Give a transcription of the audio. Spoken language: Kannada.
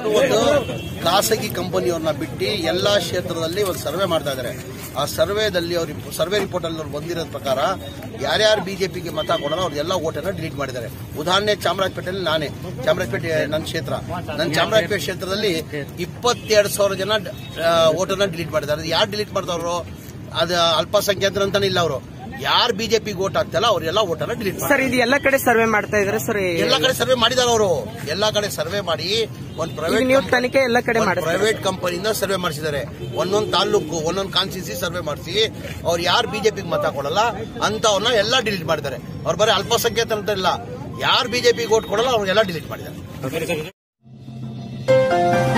ಒಂದು ಖಾಸಗಿ ಕಂಪನಿಯವ್ರನ್ನ ಬಿಟ್ಟು ಎಲ್ಲಾ ಕ್ಷೇತ್ರದಲ್ಲಿ ಒಂದು ಸರ್ವೆ ಮಾಡ್ತಾ ಇದ್ದಾರೆ ಆ ಸರ್ವೆದಲ್ಲಿ ಅವ್ರ ಸರ್ವೆ ರಿಪೋರ್ಟ್ ಅಲ್ಲಿ ಅವ್ರು ಬಂದಿರೋ ಪ್ರಕಾರ ಯಾರ್ಯಾರು ಬಿಜೆಪಿಗೆ ಮತ ಕೊಡಲ್ಲ ಅವ್ರೆಲ್ಲ ಓಟನ್ನ ಡಿಲೀಟ್ ಮಾಡಿದ್ದಾರೆ ಉದಾಹರಣೆ ಚಾಮರಾಜಪೇಟೆಯಲ್ಲಿ ನಾನೇ ಚಾಮರಾಜಪೇಟೆ ನನ್ನ ಕ್ಷೇತ್ರ ನನ್ನ ಚಾಮರಾಜಪೇಟೆ ಕ್ಷೇತ್ರದಲ್ಲಿ ಇಪ್ಪತ್ತೆರಡು ಸಾವಿರ ಜನ ಓಟನ್ನ ಡಿಲೀಟ್ ಮಾಡಿದ್ದಾರೆ ಯಾರು ಡಿಲೀಟ್ ಮಾಡ್ತಾವ್ರು ಅದು ಅಲ್ಪಸಂಖ್ಯಾತರು ಅಂತಾನೆ ಇಲ್ಲ ಅವರು ಯಾರು ಬಿಜೆಪಿಗೆ ಓಟ್ ಹಾಕ್ತಲ್ಲ ಅವರೆಲ್ಲ ಓಟನ್ನ ಡಿಲೀಟ್ ಮಾಡ್ತಾರೆ ಸರ್ ಇದು ಎಲ್ಲ ಕಡೆ ಸರ್ವೆ ಮಾಡ್ತಾ ಇದಾರೆ ಸರ್ ಎಲ್ಲಾ ಕಡೆ ಸರ್ವೆ ಮಾಡಿದಾರೆ ಅವರು ಎಲ್ಲಾ ಕಡೆ ಸರ್ವೆ ಮಾಡಿ ಒಂದ್ ಈಗ ನೀವು ಪ್ರೈವೇಟ್ ತನಿಖೆ ಎಲ್ಲ ಕಡೆ ಮಾಡಿಸ್ತಾರೆ ಪ್ರೈವೇಟ್ ಕಂಪನಿಯಿಂದ ಸರ್ವೆ ಮಾಡಿಸಿದ್ದಾರೆ ಒಂದೊಂದು ತಾಲೂಕು ಒಂದೊಂದು ಕಾನ್ಸ್ಟಿಟ್ಯೂನ್ಸಿ ಸರ್ವೆ ಮಾಡಿಸಿ ಅವ್ರು ಯಾರು ಬಿಜೆಪಿಗೆ ಮತ ಕೊಡಲ್ಲ ಅಂತವನ್ನ ಎಲ್ಲ ಡಿಲೀಟ್ ಮಾಡಿದ್ದಾರೆ ಅವ್ರು ಬರೀ ಅಲ್ಪಸಂಖ್ಯಾತ ಅಂತ ಇಲ್ಲ ಯಾರು ಬಿಜೆಪಿಗೆ ಓಟ್ ಕೊಡಲ್ಲ ಅವ್ರಿಗೆಲ್ಲ ಡಿಲೀಟ್ ಮಾಡಿದ್ದಾರೆ